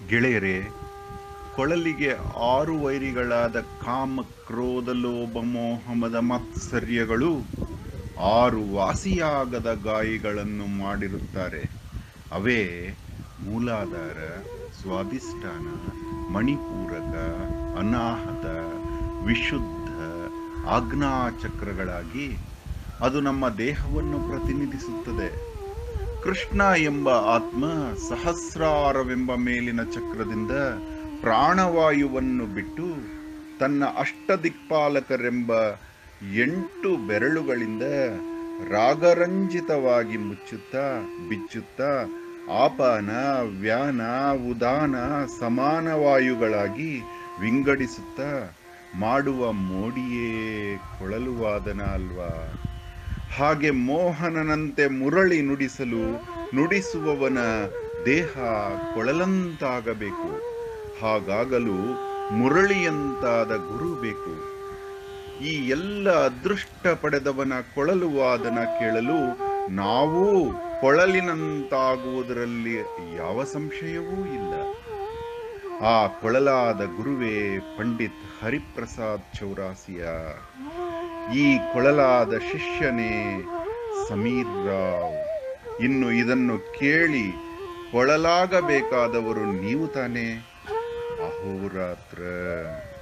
ಗೆಳೆಯರೇ ಕೊಳಲಿಗೆ ಆರು ವೈರಿಗಳಾದ ಕಾಮ ಕ್ರೋಧ ಲೋಭ ಮೋಹ ಮದ ಮಾತ್ಸರ್ಯಗಳು ಆರು ವಾಸಿಯಾಗದ ಗಾಯಗಳನ್ನು ಮಾಡಿರುತ್ತಾರೆ ಅವೇ ಮೂಲಾಧಾರ ಸ್ವಾದಿಷ್ಠಾನ ಮಣಿಪೂರಕ ಅನಾಹತ ವಿಶುದ್ಧ ಆಜ್ಞಾಚಕ್ರಗಳಾಗಿ ಅದು ನಮ್ಮ ದೇಹವನ್ನು ಪ್ರತಿನಿಧಿಸುತ್ತದೆ ಕೃಷ್ಣ ಎಂಬ ಆತ್ಮ ಸಹಸ್ರಾರವೆಂಬ ಮೇಲಿನ ಚಕ್ರದಿಂದ ಪ್ರಾಣವಾಯುವನ್ನು ಬಿಟ್ಟು ತನ್ನ ಅಷ್ಟದಿಕ್ಪಾಲಕರೆಂಬ ಎಂಟು ಬೆರಳುಗಳಿಂದ ರಾಗರಂಜಿತವಾಗಿ ಮುಚ್ಚುತ್ತಾ ಬಿಚ್ಚುತ್ತಾ ಆಪಾನ ವ್ಯಾನ ಉದಾನ ಸಮಾನ ವಾಯುಗಳಾಗಿ ವಿಂಗಡಿಸುತ್ತಾ ಮಾಡುವ ಮೋಡಿಯೇ ಕೊಳಲು ವಾದನ ಅಲ್ವಾ ಹಾಗೆ ಮೋಹನನಂತೆ ಮುರಳಿ ನುಡಿಸಲು ನುಡಿಸುವವನ ದೇಹ ಕೊಳಲಂತಾಗಬೇಕು ಹಾಗಾಗಲು ಮುರಳಿಯಂತಾದ ಗುರು ಬೇಕು ಈ ಎಲ್ಲ ಅದೃಷ್ಟ ಪಡೆದವನ ಕೊಳಲು ವಾದನ ಕೇಳಲು ನಾವೂ ಕೊಳಲಿನಂತಾಗುವುದರಲ್ಲಿ ಯಾವ ಸಂಶಯವೂ ಇಲ್ಲ ಆ ಕೊಳಲಾದ ಗುರುವೇ ಪಂಡಿತ್ ಹರಿಪ್ರಸಾದ್ ಚೌರಾಸಿಯ ಈ ಕೊಳಲಾದ ಶಿಷ್ಯನೇ ಸಮೀರ್ ರಾವ್ ಇನ್ನು ಇದನ್ನು ಕೇಳಿ ಕೊಳಲಾಗಬೇಕಾದವರು ನೀವು ತಾನೇ ಅಹೋರಾತ್ರ